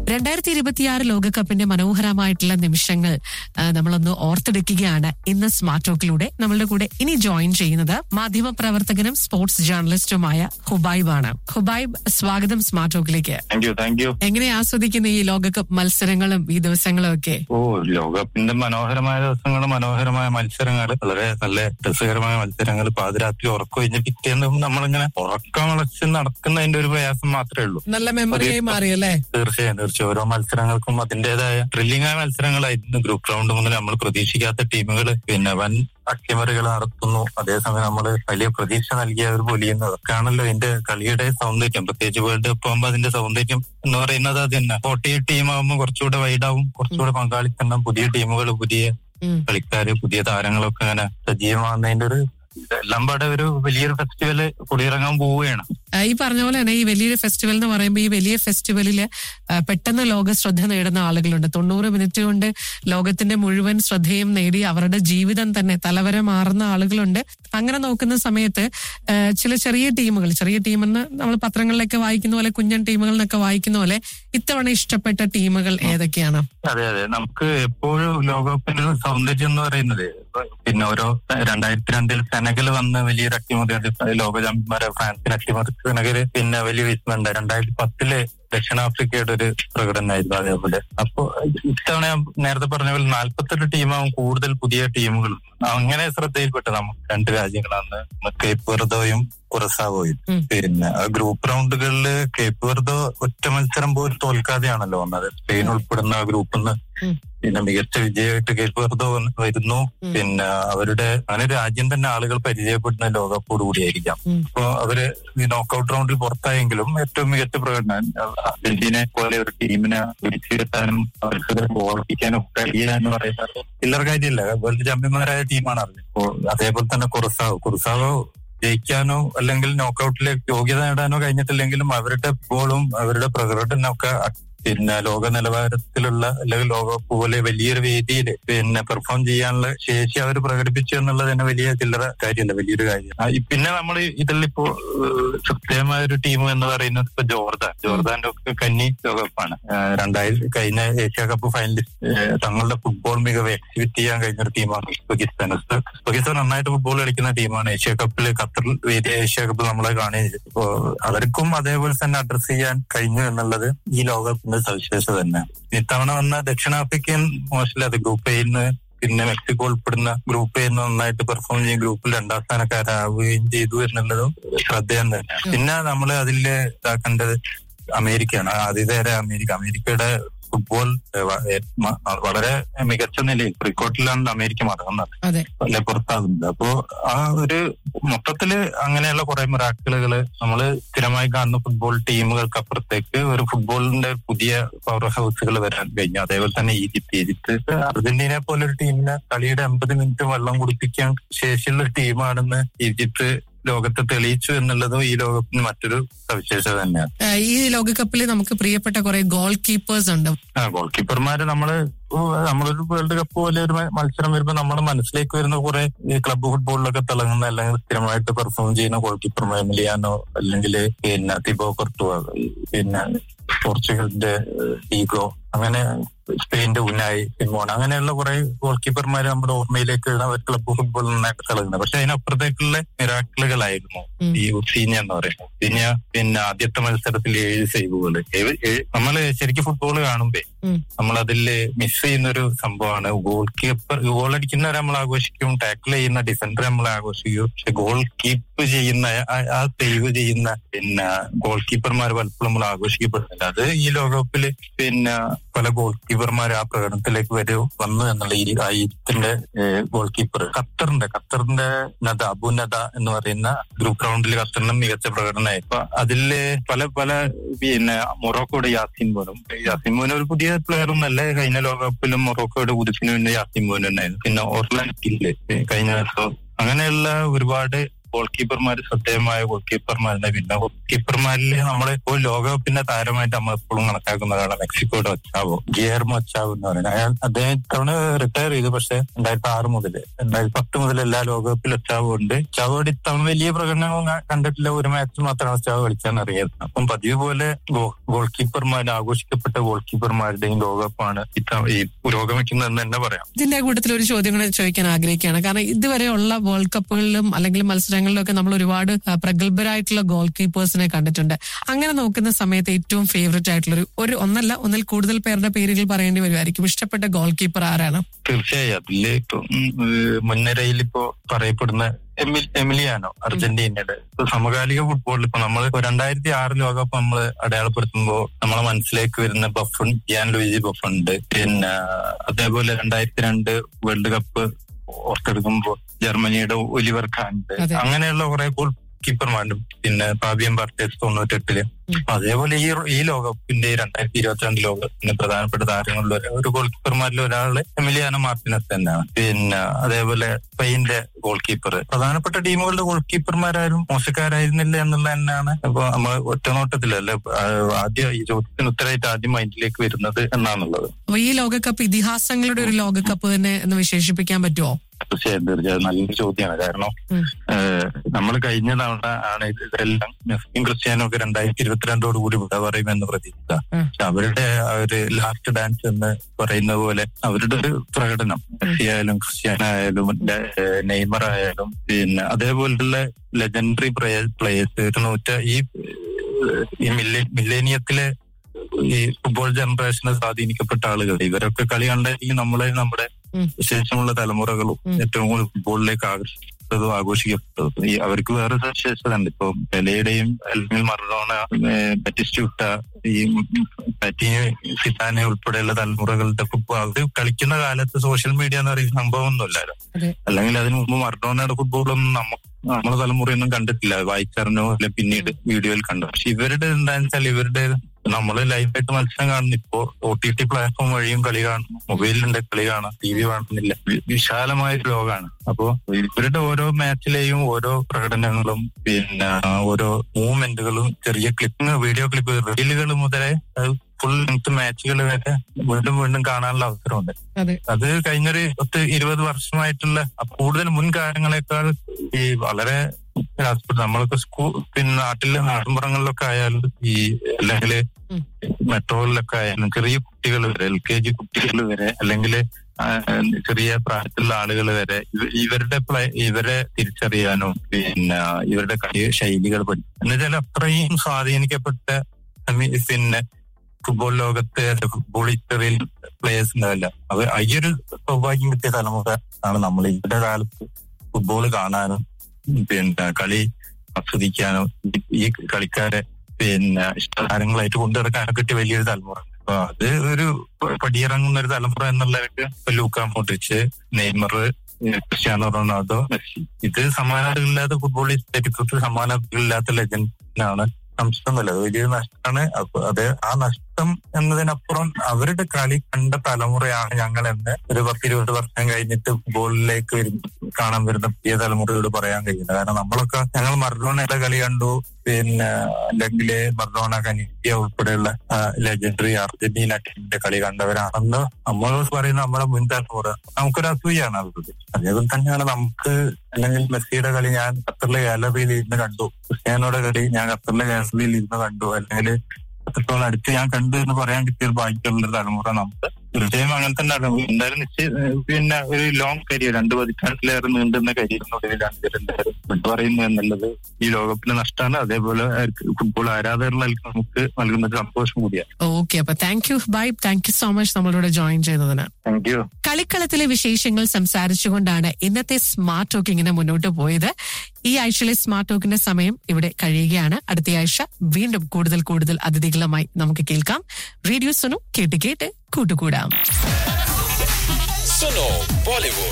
രണ്ടായിരത്തി ഇരുപത്തിയാറ് ലോകകപ്പിന്റെ മനോഹരമായിട്ടുള്ള നിമിഷങ്ങൾ ആ, നമ്മളൊന്ന് ഓർത്തെടുക്കുകയാണ് ഇന്ന് സ്മാർട്ട് ടോക്കിലൂടെ നമ്മളുടെ കൂടെ ഇനി ജോയിൻ ചെയ്യുന്നത് മാധ്യമ പ്രവർത്തകനും സ്പോർട്സ് ജേർണലിസ്റ്റുമായ ഹുബൈബ് ആണ് ഹുബൈബ് സ്വാഗതം സ്മാർട്ട് ടോക്കിലേക്ക് താങ്ക് യു താങ്ക് യു എങ്ങനെ ആസ്വദിക്കുന്ന ഈ ലോകകപ്പ് മത്സരങ്ങളും ഈ ദിവസങ്ങളും ഒക്കെ ഓ ലോകകപ്പിന്റെ മനോഹരമായ ദിവസങ്ങൾ മനോഹരമായ മത്സരങ്ങൾ വളരെ നല്ല രസകരമായ മത്സരങ്ങൾ പാതിരാത്രി ഉറക്കം കഴിഞ്ഞ് പിറ്റേന്ന് നമ്മളിങ്ങനെ ഉറക്കം വളച്ച് നടക്കുന്നതിന്റെ ഒരു പ്രയാസം മാത്രമേ ഉള്ളൂ നല്ല മെമ്മറിയായി മാറിയല്ലേ തീർച്ചയായും തീർച്ചയായും ഓരോ മത്സരങ്ങൾക്കും അതിന്റേതായ ത്രില്ലിംഗ് ആയ മത്സരങ്ങളായിരുന്നു ഗ്രൂപ്പ് റൗണ്ട് മുതൽ നമ്മൾ പ്രതീക്ഷിക്കാത്ത ടീമുകൾ പിന്നെ വൻ അട്ടിമറികൾ നടത്തുന്നു അതേസമയം നമ്മൾ വലിയ പ്രതീക്ഷ നൽകി അവർ പൊലിയുന്നു അതൊക്കെയാണല്ലോ ഇതിന്റെ കളിയുടെ സൗന്ദര്യം പ്രത്യേകിച്ച് വേൾഡ് കപ്പ് ആകുമ്പോൾ അതിന്റെ സൗന്ദര്യം എന്ന് പറയുന്നത് അത് തന്നെ ഫോർട്ടി ടീം ആകുമ്പോൾ കുറച്ചുകൂടെ വൈഡാവും കുറച്ചുകൂടെ പങ്കാളിത്തം പുതിയ ടീമുകൾ പുതിയ ഉം. കളിക്കാര് പുതിയ താരങ്ങളൊക്കെ അങ്ങനെ സജീവമാകുന്നതിന്റെ ഒരു എല്ലാം പാടെ ഒരു വലിയൊരു ഫെസ്റ്റിവല് കുടിയിറങ്ങാൻ പോവുകയാണ് ആ, ഈ പറഞ്ഞ പോലെ തന്നെ ഈ വലിയൊരു ഫെസ്റ്റിവൽ എന്ന് പറയുമ്പോൾ ഈ വലിയ ഫെസ്റ്റിവലില് ആ, പെട്ടെന്ന് ലോക ശ്രദ്ധ നേടുന്ന ആളുകളുണ്ട് തൊണ്ണൂറ് മിനിറ്റ് കൊണ്ട് ലോകത്തിന്റെ മുഴുവൻ ശ്രദ്ധയും നേടി അവരുടെ ജീവിതം തന്നെ തലവര മാറുന്ന ആളുകളുണ്ട് അങ്ങനെ നോക്കുന്ന സമയത്ത് ആ, ചില ചെറിയ ടീമുകൾ ചെറിയ ടീമെന്ന് നമ്മൾ പത്രങ്ങളിലൊക്കെ വായിക്കുന്ന പോലെ കുഞ്ഞൻ ടീമുകൾ എന്നൊക്കെ വായിക്കുന്ന പോലെ ഇത്തവണ ഇഷ്ടപ്പെട്ട ടീമുകൾ ഏതൊക്കെയാണ് അതെ അതെ നമുക്ക് എപ്പോഴും ലോകകപ്പിന്റെ ഒരു സൗന്ദര്യം എന്ന് പറയുന്നത് പിന്നെ ഓരോ രണ്ടായിരത്തി രണ്ടിൽ സെനഗൽ വന്ന് വലിയൊരു അട്ടിമറി ലോക ചാമ്പ്യന്മാരെ ഫ്രാൻസിന് അട്ടിമറി സെനഗല് പിന്നെ വലിയ വിസ്മയുണ്ട് രണ്ടായിരത്തി പത്തില് ദക്ഷിണാഫ്രിക്കയുടെ ഒരു പ്രകടനമായിരുന്നു അതേപോലെ അപ്പോ ഇത്തവണ ഞാൻ നേരത്തെ പറഞ്ഞ പോലെ നാല്പത്തെട്ട് ടീമാവും കൂടുതൽ പുതിയ ടീമുകൾ അങ്ങനെ ശ്രദ്ധയിൽപ്പെട്ടു നമുക്ക് രണ്ട് രാജ്യങ്ങളാണ് കേപ്പ് വെറുതോയും കുറസാവോയും ഉം. പിന്നെ ആ ഗ്രൂപ്പ് റൗണ്ടുകളില് കേപ്പ് വെറുതോ ഒറ്റ മത്സരം പോലും തോൽക്കാതെയാണല്ലോ വന്നത് സ്പെയിൻ ഉൾപ്പെടുന്ന ആ ഗ്രൂപ്പിൽ നിന്ന് ഉം. പിന്നെ മികച്ച വിജയമായിട്ട് കേപ്പ് വെറുതോ വന്ന് വരുന്നു ഉം. പിന്നെ അവരുടെ അങ്ങനെ രാജ്യം തന്നെ ആളുകൾ പരിചയപ്പെടുന്ന ലോകകപ്പോട് കൂടിയായിരിക്കാം ഉം. അപ്പൊ അവര് ഈ നോക്കൌട്ട് റൗണ്ടിൽ പുറത്തായെങ്കിലും ഏറ്റവും മികച്ച പ്രകടനം അർജന്റീനയെ പോലെ ഒരു ടീമിനെ പിടിച്ചു കെട്ടാനും അവർക്ക് ഓർപ്പിക്കാനും കഴിയുക എന്ന് പറയുന്നത് ചില്ലറ കാര്യമല്ല വേൾഡ് ചാമ്പ്യന്മാരായ ടീമാണ് അർജന്റീന അപ്പോ അതേപോലെ തന്നെ കുറുസാവോ കുറുസാവോ ജയിക്കാനോ അല്ലെങ്കിൽ നോക്കൌട്ടിലേക്ക് യോഗ്യത നേടാനോ കഴിഞ്ഞിട്ടില്ലെങ്കിലും അവരുടെ ഫുട്ബോളും അവരുടെ പ്രകടനമൊക്കെ അ- പിന്നെ ലോക നിലവാരത്തിലുള്ള അല്ലെങ്കിൽ ലോകകപ്പ് പോലെ വലിയൊരു വേദിയിൽ പിന്നെ പെർഫോം ചെയ്യാനുള്ള ശേഷി അവർ പ്രകടിപ്പിച്ചു എന്നുള്ളത് തന്നെ വലിയ ചില്ലറ കാര്യമല്ല വലിയൊരു കാര്യം ആ, ഈ- പിന്നെ നമ്മൾ ഇതിലിപ്പോ കൃത്യമായ ഒരു ടീം എന്ന് പറയുന്നത് ഇപ്പൊ ജോർദാൻ ജോർദാന്റെ ഒക്കെ കന്നി ലോകകപ്പാണ് രണ്ടായിരത്തി കഴിഞ്ഞ ഏഷ്യ കപ്പ് ഫൈനലിസ്റ്റ് തങ്ങളുടെ ഫുട്ബോൾ മികവ് എക്സിബിറ്റ് ചെയ്യാൻ കഴിഞ്ഞ ഒരു ടീമാണ് ഉസ്ബെക്കിസ്ഥാൻ ഉസ്ബെ- ഉസ്ബെക്കിസ്ഥാൻ നന്നായിട്ട് ഫുട്ബോൾ കളിക്കുന്ന ടീമാണ് ഏഷ്യ കപ്പിൽ ഖത്തറിൽ വേദിയ ഏഷ്യ കപ്പ് നമ്മളെ കാണുകയും ചെയ്തു അപ്പോ അവർക്കും അതേപോലെ തന്നെ അഡ്രസ് ചെയ്യാൻ കഴിഞ്ഞു എന്നുള്ളത് ഈ ലോകകപ്പിന്റെ സവിശേഷത തന്നെ ഇത്തവണ വന്ന ദക്ഷിണാഫ്രിക്കൻ മോശമില്ല അത് ഗ്രൂപ്പ് എയിന്ന് പിന്നെ മെക്സിക്കോ ഉൾപ്പെടുന്ന ഗ്രൂപ്പ് എയിൽ നന്നായിട്ട് പെർഫോം ചെയ്യും ഗ്രൂപ്പിൽ രണ്ടാം സ്ഥാനക്കാരാവുകയും ചെയ്തു എന്നുള്ളതും ശ്രദ്ധേയം തന്നെയാണ് പിന്നെ നമ്മൾ അതിൽ ഇതാക്കേണ്ടത് അമേരിക്കയാണ് ആതിഥേയരെ അമേരിക്ക അമേരിക്കയുടെ ഫുട്ബോൾ ഏഹ്, വ- ഏഹ്, മ- വളരെ മികച്ച നിലയിൽ പ്രീക്വാർട്ടറിലാണ് അമേരിക്ക മടങ്ങുന്നത് അതെ അല്ലെ പുറത്താകുന്നത് അപ്പോ ആ ഒരു മൊത്തത്തില് അങ്ങനെയുള്ള കുറെ മിറാക്കിളുകള് നമ്മൾ സ്ഥിരമായി കാണുന്ന ഫുട്ബോൾ ടീമുകൾക്ക് അപ്പുറത്തേക്ക് ഒരു ഫുട്ബോളിന്റെ പുതിയ പവർ ഹൗസുകൾ വരാൻ കഴിഞ്ഞു അതേപോലെ തന്നെ ഈജിപ്ത് ഈജിപ്ത് അർജന്റീനയെ പോലെ ഒരു ടീമിനെ കളിയുടെ അമ്പത് മിനിറ്റ് വെള്ളം കുടിപ്പിക്കാൻ ശേഷിയുള്ള ഒരു ടീമാണെന്ന് ഈജിപ്ത് ലോകത്തെ തെളിയിച്ചു എന്നുള്ളതും ഈ ലോകത്തിന് മറ്റൊരു സവിശേഷത തന്നെയാണ് ആ, ഈ ലോകകപ്പിൽ നമുക്ക് പ്രിയപ്പെട്ട കുറെ ഗോൾ കീപ്പേഴ്സ് ഉണ്ട് ആ ഗോൾ കീപ്പർമാര് നമ്മള് ഓ, നമ്മളൊരു വേൾഡ് കപ്പ് പോലെ ഒരു മ- മത്സരം വരുമ്പോൾ നമ്മുടെ മനസ്സിലേക്ക് വരുന്ന കുറെ ഈ ക്ലബ്ബ് ഫുട്ബോളിലൊക്കെ തിളങ്ങുന്ന അല്ലെങ്കിൽ സ്ഥിരമായിട്ട് പെർഫോം ചെയ്യുന്ന ഗോൾ കീപ്പർമാർ എമിലിയാനോ അല്ലെങ്കിൽ പിന്നെ തിബോ കൊർട്ടുവ പിന്നെ പോർച്ചുഗലിന്റെ ഈഗോ അങ്ങനെ സ്പെയിന്റെ ഉനായി സിമോൺ അങ്ങനെയുള്ള കുറെ ഗോൾ കീപ്പർമാർ നമ്മുടെ ഓർമ്മയിലേക്ക് അവർ ക്ലബ്ബ് ഫുട്ബോൾ നന്നായിട്ട് തിളങ്ങുന്നത് പക്ഷെ അതിനപ്പുറത്തേക്കുള്ള മിറാക്കിളുകളായിരുന്നു ഉം. ഈ ഉസീഞ്ഞ എന്ന് പറയുന്നത് ഉസീഞ്ഞ പിന്നെ ആദ്യത്തെ മത്സരത്തിൽ ഏഴ് സേവുകൾ നമ്മള് ശരിക്കും ഫുട്ബോൾ കാണുമ്പേ ഉം. നമ്മൾ അതിൽ മിസ് ചെയ്യുന്ന ഒരു സംഭവമാണ് ഗോൾ കീപ്പർ ഗോൾ അടിക്കുന്നവരെ നമ്മൾ ആഘോഷിക്കും ടാക്കിൾ ചെയ്യുന്ന ഡിഫൻഡർ നമ്മൾ ആഘോഷിക്കും പക്ഷെ ഗോൾ കീപ്പ് ചെയ്യുന്ന ആ- ആ സേവ് ചെയ്യുന്ന പിന്നെ ഗോൾ കീപ്പർമാർ പലപ്പോഴും നമ്മൾ ആഘോഷിക്കപ്പെടുന്നില്ല അത് ഈ ലോകകപ്പില് പിന്നെ പല ഗോൾ കീപ്പർമാർ ആ പ്രകടനത്തിലേക്ക് വരെ വന്നു എന്നുള്ള ഈ ആ ഈജിപ്തിന്റെ ഗോൾ കീപ്പർ ഖത്തറിന്റെ ഖത്തറിന്റെ നദ അബു നദ എന്ന് പറയുന്ന ഗ്രൂപ്പ് റൗണ്ടിൽ ഖത്തറിന് മികച്ച പ്രകടനമായി അപ്പൊ അതില് പല പല പിന്നെ മൊറോക്കോയുടെ യാസിൻ മോനും യാസിൻ മോൻ ഒരു പുതിയ പ്ലെയർ ഒന്നല്ല കഴിഞ്ഞ ലോകകപ്പിലും മൊറോക്കോയുടെ ഉദിപ്പിന് പിന്നെ യാസിൻ മോൻ ഉണ്ടായിരുന്നു പിന്നെ ഓർലാൻ കില്ല് കഴിഞ്ഞ വർഷം അങ്ങനെയുള്ള ഒരുപാട് ഗോൾ കീപ്പർമാർ ശ്രദ്ധേയമായ ഗോൾ കീപ്പർമാരുണ്ട് പിന്നെ ഗോൾ കീപ്പർമാരിൽ നമ്മളെ ഇപ്പോൾ ലോകകപ്പിന്റെ താരമായിട്ട് നമ്മൾ എപ്പോഴും കണക്കാക്കുന്നതാണ് മെക്സിക്കോയുടെ ഒച്ചാവോ ഗിയർമോ ഒച്ചാവോ എന്ന് പറയുന്നത് അയാൾ അദ്ദേഹം ഇത്തവണ റിട്ടയർ ചെയ്തു പക്ഷെ രണ്ടായിരത്തി ആറ് മുതൽ രണ്ടായിരത്തി പത്ത് മുതൽ എല്ലാ ലോകകപ്പിലും ഒച്ചാവോ ഉണ്ട് ഒച്ചാവോട് ഇത്തവണ വലിയ പ്രകടനവും കണ്ടിട്ടില്ല ഒരു മാച്ച് മാത്രമാണ് ഒച്ചാവോ കളിക്കാൻ അറിയാം അപ്പം പതിവ് പോലെ ഗോൾ കീപ്പർമാർ ആഘോഷിക്കപ്പെട്ട ഗോൾ കീപ്പർമാരുടെയും ലോകകപ്പാണ് ഇത്തവണ ഈ പുരോഗമിക്കുന്നതെന്ന് തന്നെ പറയാം ഇതിന്റെ കൂട്ടത്തിൽ ഒരു ചോദ്യം കൂടെ ചോദിക്കാൻ ആഗ്രഹിക്കുകയാണ് കാരണം ഇതുവരെയുള്ള വേൾഡ് കപ്പുകളിലും അല്ലെങ്കിൽ മത്സരങ്ങളിലും ഒക്കെ നമ്മൾ ഒരുപാട് ആ, പ്രഗത്ഭരായിട്ടുള്ള ഗോൾ കീപ്പേഴ്സിനെ കണ്ടിട്ടുണ്ട് അങ്ങനെ നോക്കുന്ന സമയത്ത് ഏറ്റവും ഫേവറേറ്റ് ആയിട്ടുള്ള ഒരു ഒരു ഒന്നല്ല ഒന്നിൽ കൂടുതൽ പേരുടെ പേരുകൾ പറയേണ്ടി വരുമായിരിക്കും ഇഷ്ടപ്പെട്ട ഗോൾ കീപ്പർ ആരാണ് തീർച്ചയായും അതില് ഇപ്പൊ മുൻനിരയിൽ ഇപ്പോ പറയപ്പെടുന്ന എമിൽ- എമിലിയാനോ അർജന്റീനയുടെ ഇപ്പൊ സമകാലിക ഫുട്ബോളിൽ ഇപ്പൊ നമ്മൾ രണ്ടായിരത്തി ആറ് ലോകകപ്പ് നമ്മൾ അടയാളപ്പെടുത്തുമ്പോൾ നമ്മളെ മനസ്സിലേക്ക് വരുന്ന ബഫൺ യാൻ ലൂയിജി ബഫൺ ഉണ്ട് പിന്നെ അതേപോലെ രണ്ടായിരത്തി രണ്ട് വേൾഡ് കപ്പ് ഓർത്തെടുക്കുമ്പോൾ ജർമ്മനിയുടെ ഒലിവർ ഖാൻ ഉണ്ട് അതെ. അങ്ങനെയുള്ള കുറെ ഗോൾ കീപ്പർമാരുണ്ട് പിന്നെ ഫാബിയൻ ബാർട്ടേസ് തൊണ്ണൂറ്റെട്ടില് ഉം. അപ്പൊ അതേപോലെ ഈ ഈ ലോകകപ്പിന്റെ രണ്ടായിരത്തി ഇരുപത്തിരണ്ട് ലോകകപ്പിന്റെ പ്രധാനപ്പെട്ട താരങ്ങളിൽ ഒരു- ഒരു ഗോൾ കീപ്പർമാരിൽ ഒരാള് എമിലിയാനോ മാർട്ടിനസ് തന്നെയാണ് പിന്നെ അതേപോലെ സ്പെയിന്റെ ഗോൾ കീപ്പർ പ്രധാനപ്പെട്ട ടീമുകളുടെ ഗോൾ കീപ്പർമാരാരും മോശക്കാരായിരുന്നില്ല എന്നുള്ള തന്നെയാണ് അപ്പൊ നമ്മൾ ഒറ്റനോട്ടത്തിലല്ലേ ആ, ആദ്യം ഈ ചോദ്യത്തിന് ഉത്തരമായിട്ട് ആദ്യം മൈൻഡിലേക്ക് വരുന്നത് എന്നാണുള്ളത് അപ്പൊ ഈ ലോകകപ്പ് ഇതിഹാസങ്ങളുടെ ഒരു ലോകകപ്പ് തന്നെ എന്ന് വിശേഷിപ്പിക്കാൻ പറ്റുമോ തീർച്ചയായും തീർച്ചയായും നല്ലൊരു ചോദ്യമാണ് കാരണം ഉം. നമ്മൾ കഴിഞ്ഞ തവണ ആണ് ഇത് ഇതെല്ലാം മെസ്സിയും ക്രിസ്ത്യാനോ ഒക്കെ രണ്ടായിരത്തി ഇരുപത്തിരണ്ടോട് കൂടി വിട പറയുമെന്ന് പ്രതീക്ഷിച്ച ഉം. പക്ഷെ അവരുടെ ആ ഒരു ലാസ്റ്റ് ഡാൻസ് എന്ന് പറയുന്ന പോലെ അവരുടെ ഒരു പ്രകടനം മെസ്സി ആയാലും ക്രിസ്ത്യാനോ ആയാലും ഏഹ് നെയ്മർ ആയാലും പിന്നെ അതേപോലുള്ള ലെജൻഡറി പ്ലേയേഴ്സ് നൂറ്റ ഈ ഏഹ് ഈ മില്ലെ മില്ലേനിയത്തിലെ ഈ ഫുട്ബോൾ ജനറേഷനെ സ്വാധീനിക്കപ്പെട്ട ആളുകൾ ഇവരൊക്കെ കളി കണ്ടെങ്കിൽ നമ്മളെ നമ്മുടെ ഉം. ശേഷമുള്ള തലമുറകളും ഉം. ഏറ്റവും കൂടുതൽ ഫുട്ബോളിലേക്ക് ആകർഷിച്ചതും ആഘോഷിക്കപ്പെട്ടതും ഈ അവർക്ക് വേറെ സവിശേഷത ഉണ്ട് ഇപ്പൊ പെലയുടെയും അല്ലെങ്കിൽ മറഡോണ ബറ്റിസ്റ്റൂട്ട ഈ പറ്റിന് സിത്താനെ ഉൾപ്പെടെയുള്ള തലമുറകളുടെ ഫുട്ബോൾ അത് കളിക്കുന്ന കാലത്ത് സോഷ്യൽ മീഡിയ എന്ന് പറയുന്ന സംഭവം ഒന്നുമില്ലല്ലോ അതെ. അല്ലെങ്കിൽ അതിന് മുമ്പ് മറഡോണയുടെ ഫുട്ബോളൊന്നും നമുക്ക് നമ്മളെ തലമുറയൊന്നും കണ്ടിട്ടില്ല വായിച്ചറിഞ്ഞോ അല്ലെ പിന്നീട് വീഡിയോയിൽ കണ്ടു പക്ഷെ ഇവരുടെ എന്താണെന്ന് വെച്ചാൽ ഇവരുടെ നമ്മള് ലൈവായിട്ട് മത്സരം കാണുന്നു ഇപ്പോ ഒ ടി ടി പ്ലാറ്റ്ഫോം വഴിയും കളി കാണുന്നു മൊബൈലിലുണ്ട് കളി കാണാം ടി വി കാണുന്നില്ല വി- വിശാലമായ ഒരു ലോകമാണ് അപ്പോ ഇവരുടെ ഓരോ മാച്ചിലെയും ഓരോ പ്രകടനങ്ങളും പിന്നെ ഓരോ മൂവ്മെന്റുകളും ചെറിയ ക്ലിപ്പ് വീഡിയോ ക്ലിപ്പ് റീലുകൾ മുതലേ ഫുൾ ലെങ്ത് മാച്ചുകൾ വരെ വീണ്ടും വീണ്ടും കാണാനുള്ള അവസരമുണ്ട് അതെ അത് കഴിഞ്ഞൊരു പത്ത് ഇരുപത് വർഷമായിട്ടുള്ള അപ്പൊ കൂടുതൽ മുൻകാലങ്ങളെക്കാൾ ഈ വളരെ രാഷ്ട്രീയ നമ്മളൊക്കെ സ്കൂൾ പിന്നെ നാട്ടിലെ നാട്ടിൻപുറങ്ങളിലൊക്കെ ആയാലും ഈ അല്ലെങ്കിൽ ഉം. മെട്രോകളിലൊക്കെ ആയാലും ചെറിയ കുട്ടികൾ വരെ എൽ കെ ജി കുട്ടികൾ വരെ അല്ലെങ്കിൽ ചെറിയ പ്രായത്തിലുള്ള ആളുകൾ വരെ ഇവ- ഇവരുടെ പ്ലേ ഇവരെ തിരിച്ചറിയാനും പിന്നെ ഇവരുടെ കളി ശൈലികൾ പഠിക്കും എന്നുവെച്ചാൽ അത്രയും സ്വാധീനിക്കപ്പെട്ട സമി- പിന്നെ ഫുട്ബോൾ ലോകത്തെ ഫുട്ബോൾ ഹിസ്റ്ററിയിൽ പ്ലേയേഴ്സ് ഉണ്ടാവില്ല അവർ ഈ ഒരു സൗഭാഗ്യം കിട്ടിയ തലമുറ ആണ് നമ്മൾ ഇവരുടെ കാലത്ത് ഫുട്ബോൾ കാണാനും പിന്നെ കളി ആസ്വദിക്കാനും ഈ- ഈ കളിക്കാരെ പിന്നെ ഇഷ്ടതാരങ്ങളായിട്ട് കൊണ്ടുനടക്കാനൊക്കെ കിട്ടിയ വലിയൊരു തലമുറ അപ്പൊ അത് ഒരു പ- പടിയിറങ്ങുന്ന ഒരു തലമുറ എന്നുള്ളവർക്ക് ഇപ്പൊ Luka Modric Neymar Cristiano Ronaldo Messi ഇത് സമാനതകളില്ലാത്ത ഫുട്ബോൾ ചരിത്രത്തിൽ സമാനതകളില്ലാത്ത ലെജൻഡിനാണ് സംശയമൊന്നുമില്ല അത് വലിയൊരു നഷ്ടമാണ് അപ്പൊ അത് ആ നഷ്ടം എന്നതിനപ്പുറം അവരുടെ കളി കണ്ട തലമുറയാണ് ഞങ്ങൾ എന്ന് ഒരു പത്തിരുപത് വർഷം കഴിഞ്ഞിട്ട് ഫുട്ബോളിലേക്ക് വരുന്ന കാണാൻ വരുന്ന പുതിയ തലമുറയോട് പറയാൻ കഴിയില്ല കാരണം നമ്മളൊക്കെ ഞങ്ങൾ മർഡോണയുടെ കളി കണ്ടു പിന്നെ അല്ലെങ്കിൽ മർഡോണ കനീഷ്യ ഉൾപ്പെടെയുള്ള ലെജൻഡറി അർജന്റീന ടീമിന്റെ കളി കണ്ടവരാണെന്ന് നമ്മൾ പറയുന്ന നമ്മുടെ മുൻ തലമുറ നമുക്കൊരു അസൂയാണ് അവരുടെ അതേപോലെ തന്നെയാണ് നമുക്ക് അല്ലെങ്കിൽ മെസ്സിയുടെ കളി ഞാൻ ഖത്തറിലെ ഗാലറിയിൽ ഇരുന്ന് കണ്ടു ക്രിസ്ത്യാനോയുടെ കളി ഞാൻ ഖത്തറിലെ ഗാലറിയിൽ ഇരുന്ന് കണ്ടു അല്ലെങ്കിൽ അത്രത്തോളം അടുത്ത് ഞാൻ കണ്ടു എന്ന് പറയാൻ കിട്ടിയ ഒരു ബാക്കിയുള്ള ഒരു തലമുറ നമുക്ക് തീർച്ചയായും അങ്ങനെ തന്നെയാണ് എന്തായാലും നിശ്ചയ പിന്നെ ഒരു ലോങ് കരിയർ രണ്ട് പതിറ്റാണ്ടിലേറെ നീണ്ടുന്ന കരിയറിനൊടുവിലാണ് ഇവരെന്തായാലും വിട്ടു പറയുന്നു എന്നുള്ളത് ഈ ലോകകപ്പിന് നഷ്ടമാണ് അതേപോലെ ഫുട്ബോൾ ആരാധകർക്ക് നമുക്ക് നൽകുന്ന ഒരു സന്തോഷം കൂടിയാണ് ഓക്കെ അപ്പൊ thank you bye thank you so much നമ്മളോട് ജോയിൻ ചെയ്തതിന് താങ്ക് യു കളിക്കളത്തിലെ വിശേഷങ്ങൾ സംസാരിച്ചുകൊണ്ടാണ് ഇന്നത്തെ സ്മാർട്ട് ടോക്ക് ഇങ്ങനെ മുന്നോട്ട് പോയത് ഈ ആഴ്ചയിലെ സ്മാർട്ട് ടോക്കിന്റെ സമയം ഇവിടെ കഴിയുകയാണ് അടുത്ത ആഴ്ച വീണ്ടും കൂടുതൽ കൂടുതൽ അതിഥികളുമായി നമുക്ക് കേൾക്കാം റേഡിയോ സുനു കേട്ട് കേട്ട് കൂട്ടുകൂടാം Suno Bollywood.